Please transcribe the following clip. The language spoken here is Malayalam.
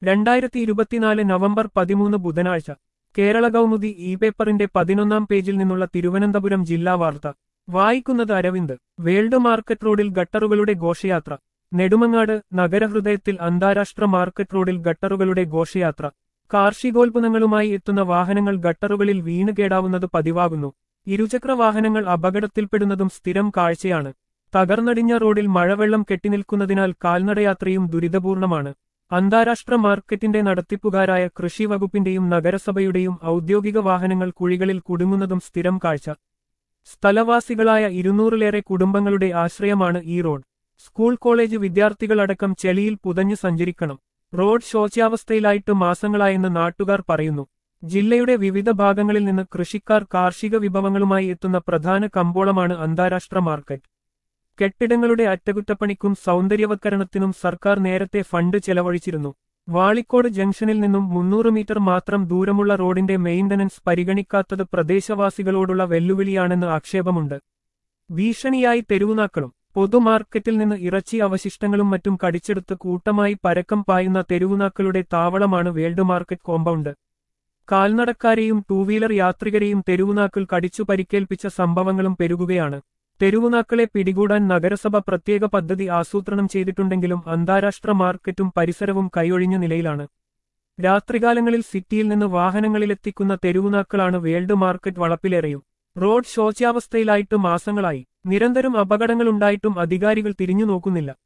രണ്ടായിരത്തി ഇരുപത്തിനാല് നവംബർ പതിമൂന്ന് ബുധനാഴ്ച കേരള കൗമുദി ഇ പേപ്പറിന്റെ പതിനൊന്നാം പേജിൽ നിന്നുള്ള തിരുവനന്തപുരം ജില്ലാ വാർത്ത വായിക്കുന്നത് അരവിന്ദ് വേൾഡ് മാർക്കറ്റ് റോഡിൽ ഗട്ടറുകളുടെ ഘോഷയാത്ര നെടുമങ്ങാട് നഗരഹൃദയത്തിൽ അന്താരാഷ്ട്ര മാർക്കറ്റ് റോഡിൽ ഗട്ടറുകളുടെ ഘോഷയാത്ര കാർഷികോൽപ്പന്നങ്ങളുമായി എത്തുന്ന വാഹനങ്ങൾ ഗട്ടറുകളിൽ വീണ് കേടാവുന്നത് പതിവാകുന്നു ഇരുചക്ര വാഹനങ്ങൾ അപകടത്തിൽപ്പെടുന്നതും സ്ഥിരം കാഴ്ചയാണ് തകർന്നടിഞ്ഞ റോഡിൽ മഴവെള്ളം കെട്ടിനിൽക്കുന്നതിനാൽ കാൽനടയാത്രയും ദുരിതപൂർണമാണ് അന്താരാഷ്ട്ര മാർക്കറ്റിന്റെ നടത്തിപ്പുകാരായ കൃഷി വകുപ്പിന്റെയും നഗരസഭയുടെയും ഔദ്യോഗിക വാഹനങ്ങൾ കുഴികളിൽ കുടുങ്ങുന്നതും സ്ഥിരം കാഴ്ച സ്ഥലവാസികളായ ഇരുന്നൂറിലേറെ കുടുംബങ്ങളുടെ ആശ്രയമാണ് ഈ റോഡ് സ്കൂൾ കോളേജ് വിദ്യാർത്ഥികളടക്കം ചെളിയിൽ പുതഞ്ഞു സഞ്ചരിക്കണം റോഡ് ശോച്യാവസ്ഥയിലായിട്ട് മാസങ്ങളായെന്ന് നാട്ടുകാർ പറയുന്നു ജില്ലയുടെ വിവിധ ഭാഗങ്ങളിൽ നിന്ന് കൃഷിക്കാർ കാർഷിക വിഭവങ്ങളുമായി എത്തുന്ന പ്രധാന കമ്പോളമാണ് അന്താരാഷ്ട്ര മാർക്കറ്റ് കെട്ടിടങ്ങളുടെ അറ്റകുറ്റപ്പണിക്കും സൗന്ദര്യവത്കരണത്തിനും സർക്കാർ നേരത്തെ ഫണ്ട് ചെലവഴിച്ചിരുന്നു വാളിക്കോട് ജംഗ്ഷനിൽ നിന്നും മുന്നൂറ് മീറ്റർ മാത്രം ദൂരമുള്ള റോഡിന്റെ മെയിന്റനൻസ് പരിഗണിക്കാത്തത് പ്രദേശവാസികളോടുള്ള വെല്ലുവിളിയാണെന്ന് ആക്ഷേപമുണ്ട് ഭീഷണിയായി തെരുവുനാക്കളും പൊതുമാർക്കറ്റിൽ നിന്ന് ഇറച്ചി അവശിഷ്ടങ്ങളും മറ്റും കടിച്ചെടുത്ത് കൂട്ടമായി പരക്കം പായുന്ന തെരുവുനാക്കളുടെ താവളമാണ് വേൾഡ് മാർക്കറ്റ് കോമ്പൗണ്ട് കാൽനടക്കാരെയും ടൂ വീലർ യാത്രികരെയും തെരുവുനാക്കൾ കടിച്ചു പരിക്കേൽപ്പിച്ച സംഭവങ്ങളും പെരുകുകയാണ് തെരുവുനാക്കളെ പിടികൂടാൻ നഗരസഭ പ്രത്യേക പദ്ധതി ആസൂത്രണം ചെയ്തിട്ടുണ്ടെങ്കിലും അന്താരാഷ്ട്ര മാർക്കറ്റും പരിസരവും കൈയൊഴിഞ്ഞ നിലയിലാണ് രാത്രികാലങ്ങളിൽ സിറ്റിയിൽ നിന്ന് വാഹനങ്ങളിലെത്തിക്കുന്ന തെരുവുനാക്കളാണ് വേൾഡ് മാർക്കറ്റ് വളപ്പിലേറെയും റോഡ് ശോച്യാവസ്ഥയിലായിട്ട് മാസങ്ങളായി നിരന്തരം അപകടങ്ങളുണ്ടായിട്ടും അധികാരികൾ തിരിഞ്ഞു നോക്കുന്നില്ല